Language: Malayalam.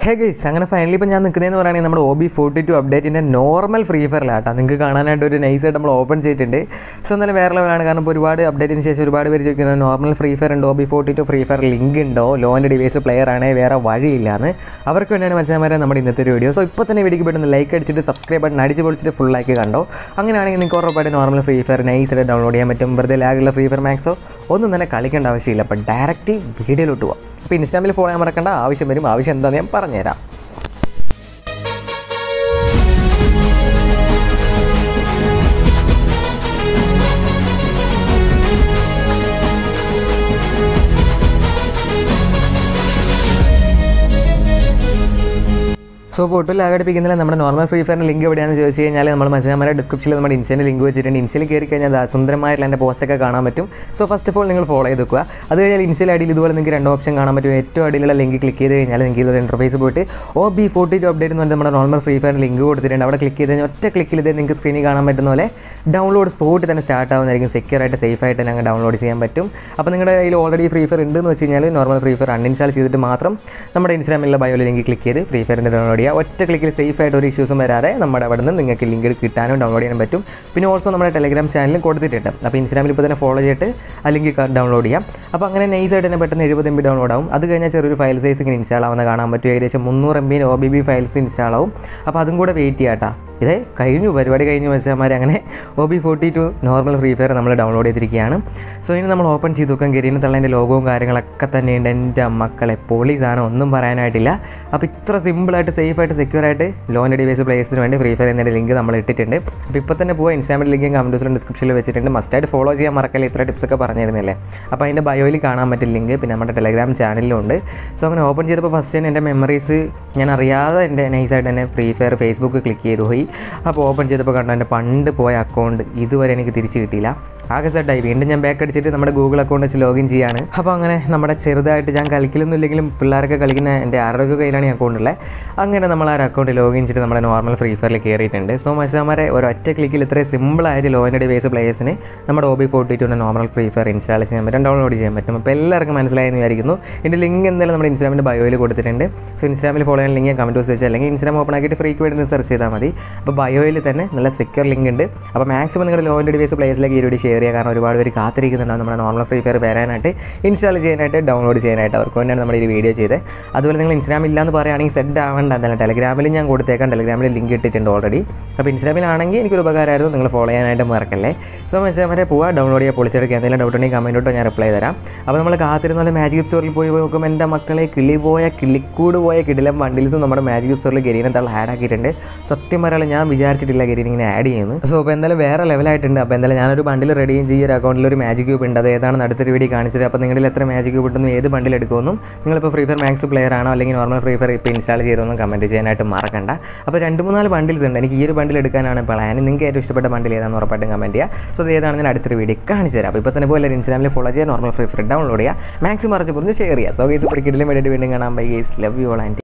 ഹേ ഗൈസ് അങ്ങനെ ഫൈനലി ഇപ്പോൾ ഞാൻ നിൽക്കുന്നതെന്ന് പറയുകയാണെങ്കിൽ നമ്മുടെ ഒ ബി ഫോർട്ടി ടു അപ്ഡേറ്റിൻ്റെ നോർമൽ ഫ്രീ ഫയറിലാട്ടോ നിങ്ങൾക്ക് കാണാനായിട്ട് ഒരു നൈസായിട്ട് നമ്മൾ ഓപ്പൺ ചെയ്തിട്ടുണ്ട് സോ എന്നാലും വേറെ ലെവലാണ് കാരണം ഇപ്പോൾ ഒരുപാട് അപ്ഡേറ്റിന് ശേഷം ഒരുപാട് പേര് ചോദിക്കുന്നത് നോർമൽ ഫ്രീ ഫയർ ഉണ്ട് O B forty two free fire link ഉണ്ടോ ലോൻ്റെ ഡിവൈസ് പ്ലെയർ ആണ് വേറെ വഴിയില്ലാന്ന് അവർക്ക് വേണ്ടിയാണ് മനസ്സിലാമാരെ നമ്മുടെ ഇന്നത്തെ ഒരു വീഡിയോ സോ ഇപ്പോൾ തന്നെ വീഡിയോക്ക് പെട്ടെന്ന് ലൈക്ക് അടിച്ചിട്ട് സബ്സ്ക്രൈബ് ബട്ടൺ അടിച്ച് പൊളിച്ചിട്ട് ഫുൾ ആക്കി കണ്ടോ അങ്ങനെയാണെങ്കിൽ നിങ്ങൾക്ക് ഉറപ്പായിട്ട് നോർമൽ ഫ്രീ ഫയർ നൈസായിട്ട് ഡൗൺലോഡ് ചെയ്യാൻ പറ്റും വെറുതെ ലാഗുള്ള ഫ്രീ ഫയർ മാക്സോ ഒന്നും തന്നെ കളിക്കേണ്ട ആവശ്യമില്ല അപ്പോൾ ഡയറക്റ്റ് വീഡിയോയിലോട്ട് പോവാം അപ്പോൾ ഇൻസ്റ്റാഗ്രാമിൽ ഫോളോ ചെയ്യാൻ മറക്കേണ്ട ആവശ്യം വരും ആവശ്യം എന്താണെന്ന് ഞാൻ പറഞ്ഞുതരാം സോ ഒട്ടും ലാഗടിപ്പിക്കുന്നില്ല നമ്മുടെ നോർമൽ ഫ്രീ ഫയറിൻ്റെ ലിങ്ക് എവിടെയാണെന്ന് ചോദിച്ചു കഴിഞ്ഞാൽ നമ്മൾ മച്ചാമാരെ ഡിസ്ക്രിപ്ഷനിൽ നമ്മുടെ ഇൻസ്റ്റൻ്റെ ലിങ്ക് വെച്ചിട്ടുണ്ട് ഇൻസ്റ്റയിൽ കയറി കഴിഞ്ഞാൽ ദാ സുന്ദരമായിട്ടുള്ള എൻ്റെ പോസ്റ്റൊക്കെ കാണാൻ പറ്റും സോ ഫസ്റ്റ് ഓഫ് ഓൾ നിങ്ങൾ ഫോളോ ചെയ്ത് വെക്കുക അത് കഴിഞ്ഞാൽ ഇൻസ്റ്റയിൽ അടിയിൽ ഇതുപോലെ നിങ്ങൾക്ക് രണ്ട് ഓപ്ഷൻ കാണാൻ പറ്റും ഏറ്റവും അടിയിലുള്ള ലിങ്ക് ക്ലിക്ക് ചെയ്ത് കഴിഞ്ഞാൽ നിങ്ങൾക്ക് ഇതൊരു ഇൻ്റർഫേസ് പോയിട്ട് O B forty two update എന്ന് പറഞ്ഞാൽ നമ്മുടെ നോർമൽ ഫ്രീ ഫയറിൻ്റെ ലിങ്ക് കൊടുത്തിട്ടുണ്ട് അവിടെ ക്ലിക്ക് ചെയ്ത് കഴിഞ്ഞാൽ ഒറ്റ ക്ലിക്കിൽ ഇത് നിങ്ങൾക്ക് സ്ക്രീനിൽ കാണാൻ പറ്റുന്ന പോലെ ഡൗൺലോഡ് സ്പോട്ട് തന്നെ സ്റ്റാർട്ട് ആവുന്നതായിരിക്കും സെക്യൂർ ആയിട്ട് സേഫ് ആയിട്ട് തന്നെ അങ്ങ് ഡൗൺലോഡ് ചെയ്യാൻ പറ്റും അപ്പോൾ നിങ്ങളുടെ കയ്യിൽ ഓൾറെഡി ഫ്രീ ഫയർ ഉണ്ടെന്ന് വെച്ച് കഴിഞ്ഞാൽ നോർമൽ ഫ്രീ ഫയർ അൺഇൻസ്റ്റാൾ ചെയ്തിട്ട് മാത്രം നമ്മുടെ ഇൻസ്റ്റാഗ്രാമിലുള്ള ബയോയിൽ ലിങ്ക് ക്ലിക്ക് ചെയ്ത് ഫ്രീ ഫയറിൻ്റെ ഡൗൺലോഡ് ചെയ്യുക ഒറ്റ ക്ലിക്കിൽ സേഫ് ആയിട്ട് ഒരു ഇഷ്യൂസും വരാതെ നമ്മുടെ അവിടെ നിന്ന് നിങ്ങൾക്ക് ലിങ്ക് കിട്ടാനും ഡൗൺലോഡ് ചെയ്യാൻ പറ്റും പിന്നെ ഓൾസോ നമ്മുടെ ടെലഗ്രാം ചാനലും കൊടുത്തിട്ടുണ്ട് അപ്പോൾ ഇൻസ്റ്റാഗ്രാമിൽ ഇപ്പോൾ തന്നെ ഫോളോ ചെയ്തിട്ട് ആ ലിങ്ക് ഡൗൺലോഡ് ചെയ്യാം അപ്പോൾ അങ്ങനെ നൈസായിട്ട് തന്നെ പെട്ടെന്ന് എഴുപത് എം ബി ഡൗൺലോഡ് ആവും അത് കഴിഞ്ഞാൽ ചെറിയൊരു ഫയൽ സൈസ് ഇങ്ങനെ ഇൻസ്റ്റാൾ ആവുന്ന കാണാൻ പറ്റും ഏകദേശം മുന്നൂറ് M B O B B files install ആവും അപ്പോൾ അതും കൂടെ വെയിറ്റ് ചെയ്യാട്ടാ ഇത് കഴിഞ്ഞു പരിപാടി കഴിഞ്ഞു വെച്ചാൽ അങ്ങനെ O B forty two normal free fire നമ്മൾ ഡൗൺലോഡ് ചെയ്തിരിക്കുകയാണ് സോ ഇനി നമ്മൾ ഓപ്പൺ ചെയ്ത് നോക്കാൻ കയറിയ തള്ളേൻ്റെ ലോഗവും കാര്യങ്ങളൊക്കെ തന്നെയുണ്ട് എൻ്റെ മക്കളെ പൊളി സാധനം ഒന്നും പറയാനായിട്ടില്ല അപ്പോൾ ഇത്ര സിമ്പിളായിട്ട് സേഫായിട്ട് സെക്യൂർ ആയിട്ട് ലോൻ്റെ ഡിവൈസ് പ്ലേസിന് വേണ്ടി ഫ്രീ ഫയർ എന്നതിൻ്റെ ലിങ്ക് നമ്മൾ ഇട്ടിട്ടുണ്ട് അപ്പോൾ ഇപ്പോൾ തന്നെ പോയി ഇൻസ്റ്റാഗ്രാമിൽ ലിങ്ക് കമൻറ്റോസിലും ഡിസ്ക്രിപ്ഷനിൽ വെച്ചിട്ടുണ്ട് മസ്റ്റായിട്ട് ഫോളോ ചെയ്യാൻ മറക്കല്ലേ ഇത്ര ടിപ്സൊക്കെ പറഞ്ഞിരുന്നില്ലേ അപ്പോൾ അതിൻ്റെ ബയോയിൽ കാണാൻ പറ്റും ലിങ്ക് പിന്നെ നമ്മുടെ ടെലഗ്രാം ചാനലിലും ഉണ്ട് സോ അങ്ങനെ ഓപ്പൺ ചെയ്തപ്പോൾ ഫസ്റ്റ് തന്നെ എൻ്റെ മെമ്മറീസ് ഞാൻ അറിയാതെ എൻ്റെ നൈസായിട്ട് തന്നെ ഫ്രീ ഫയർ ഫേസ്ബുക്ക് ക്ലിക്ക് ചെയ്തു പോയി അപ്പോൾ ഓപ്പൺ ചെയ്തപ്പോൾ കണ്ടു എൻ്റെ പണ്ട് പോയ അക്കൗണ്ട് ഇതുവരെ എനിക്ക് തിരിച്ച് കിട്ടിയില്ല ആകെ സെറ്റായി വീണ്ടും ഞാൻ ബാക്ക് അടിച്ചിട്ട് നമ്മുടെ ഗൂഗിൾ അക്കൗണ്ട് വെച്ച് ലോഗിൻ ചെയ്യാണ് അപ്പോൾ അങ്ങനെ നമ്മുടെ ചെറുതായിട്ട് ഞാൻ കളിക്കലൊന്നും ഇല്ലെങ്കിലും പിള്ളേരൊക്കെ കളിക്കുന്ന എൻ്റെ ആരോഗ്യ കയ്യിലാണ് ഈ അക്കൗണ്ട് ഉള്ളത് അങ്ങനെ നമ്മൾ ആ ഒരു അക്കൗണ്ട് ലോഗിൻ ചെയ്തിട്ട് നമ്മുടെ നോർമൽ ഫ്രീ ഫയറിൽ കയറിയിട്ടുണ്ട് സോ മച്ചാമാരെ ഒരു ഒറ്റ ക്ലിക്കിൽ ഇത്രയും സിമ്പിളായിട്ട് ലോൻ്റെ ഡിവൈസ് പ്ലേയേഴ്സിന് നമ്മുടെ ഒ ബി ഫോർട്ടി ടുൻ്റെ നോർമൽ ഫ്രീ ഫയർ ഇൻസ്റ്റാൾ ചെയ്യാൻ പറ്റും ഡൗൺലോഡ് ചെയ്യാൻ പറ്റും അപ്പോൾ എല്ലാവർക്കും മനസ്സിലായെന്ന് വിചാരിക്കുന്നു എൻ്റെ ലിങ്ക് എന്തായാലും നമ്മുടെ ഇൻസ്റ്റാഗ്രാമിൻ്റെ ബയോയിൽ കൊടുത്തിട്ടുണ്ട് സോ ഇൻസ്റ്റാഗ്രാമിൽ ഫോളോ ചെയ്യാൻ ലിങ്ക് കമൻറ്റ് ബോക്സ് വെച്ചാൽ അല്ലെങ്കിൽ ഇൻസ്റ്റാഗ്രാം ഓപ്പൺ ആക്കിയിട്ട് ഫ്രീക്ക് വേണ്ടി സെർച്ച് ചെയ്താൽ മതി അപ്പോൾ ബയോയിൽ തന്നെ നല്ല സെക്യൂർ ലിങ്ക് ഉണ്ട് അപ്പോൾ മാക്സിമം നിങ്ങളുടെ ലോൻ്റെ ഡിവൈസ് പ്ലേസിലേക്ക് ഈ വീഡിയോ ഷെയർ ചെയ്യുക കാരണം ഒരുപാട് പേര് കാത്തിരിക്കുന്നുണ്ടാവും നമ്മുടെ നോർമൽ ഫ്രീ ഫയർ വരാനായിട്ട് ഇൻസ്റ്റാൾ ചെയ്യാനായിട്ട് ഡൗൺലോഡ് ചെയ്യാനായിട്ട് അവർക്ക് വേണ്ടിയാണ് നമ്മൾ ഈ വീഡിയോ ചെയ്തത് അതുപോലെ നിങ്ങൾ ഇൻസ്റ്റാഗ്രാം ഇല്ലാന്ന് പറയുകയാണെങ്കിൽ സെറ്റ് ആവേണ്ട എന്തായാലും ടെലഗ്രാമിൽ ഞാൻ കൊടുത്തേക്കാം ടെലഗ്രാമിൽ ലിങ്ക് ഇട്ടിട്ടുണ്ട് ഓൾറെഡി അപ്പോൾ ഇൻസ്റ്റാഗ്രാമിലാണെങ്കിൽ എനിക്കൊരു ഉപകാരമായിരുന്നു നിങ്ങൾ ഫോളോ ചെയ്യാനായിട്ട് മറക്കല്ലേ സോ മെസ്സേജ് വരെ പോവുക ഡൗൺലോഡ് ചെയ്യുക പൊളിച്ചെടുക്കുക എന്തെങ്കിലും ഡൗട്ട് ഉണ്ടെങ്കിൽ കമൻറ്റ് ഇട്ടോ ഞാൻ റിപ്ലൈ തരാം അപ്പോൾ നമ്മൾ കാത്തിരുന്ന മാജിക് സ്റ്റോറിൽ പോയി നോക്കുമ്പോൾ എൻ്റെ മക്കളെ കിളി പോയ കിളിക്കൂട് പോയ കിടിലം ബണ്ടിൽസും നമ്മുടെ മാജിക് സ്റ്റോറിൽ ഗരീനെ തള്ള ആഡ് ആക്കിയിട്ടുണ്ട് സത്യം പറയാൻ ഞാൻ വിചാരിച്ചിട്ടില്ല ഗരീൻ ഇങ്ങനെ ആഡ് ചെയ്യുന്നു സോ അപ്പോൾ എന്തായാലും വേറെ ലെവലായിട്ടുണ്ട് അപ്പോൾ എന്തായാലും ഞാനൊരു ബണ്ടിൽ റെഡിയും ചെയ്യുക ഒരു അക്കൗണ്ടിൽ ഒരു മാജിക് ക്യൂബ് ഉണ്ട് അത് ഏതാണെന്ന് അടുത്തൊരു വീഡിയോ കാണിച്ചത് അപ്പോൾ നിങ്ങളിൽ എത്ര മാജിക് ക്യൂബ് ഉണ്ടെന്നും ഏത് ബണ്ടിൽ എടുക്കുമെന്നും നിങ്ങളിപ്പോൾ ഫ്രീ ഫയർ മാക്സ് പ്ലെയർ ആണോ അല്ലെങ്കിൽ നോർമൽ ഫ്രീ ഫയർ ഇപ്പോൾ ഇൻസ്റ്റാൾ ചെയ്തതൊന്നും കമൻറ്റ് ചെയ്യാനായിട്ട് മറക്കണ്ട അപ്പോൾ രണ്ട് മൂന്നാല് ബണ്ടിൽസ് ഉണ്ട് എനിക്ക് ഈ ഒരു ബണ്ടിൽ എടുക്കാനാണ് പ്ലാൻ നിങ്ങൾക്ക് ഏറ്റവും ഇഷ്ടപ്പെട്ട ബണ്ടിൽ ഏതാണെന്ന് ഉറപ്പായിട്ടും കമൻറ്റ് ചെയ്യുക സോ അത് ഏതാണെന്ന് ഞാൻ അടുത്തൊരു വീഡിയോ കാണിച്ചു തരാം അപ്പോൾ ഇപ്പോൾ തന്നെ പോലെ ഇൻസ്റ്റാഗ്രാമിൽ ഫോളോ ചെയ്യുക നോർമൽ ഫ്രീ ഫയർ ഡൗൺലോഡ് ചെയ്യുക മാക്സിമം മറിച്ച് പുറത്ത് ഷെയർ ചെയ്യുക സോ ഗേസ് പിടിക്കിട്ടിലും വേണ്ടിയിട്ട് വീണ്ടും കാണാൻ bye guys love you all and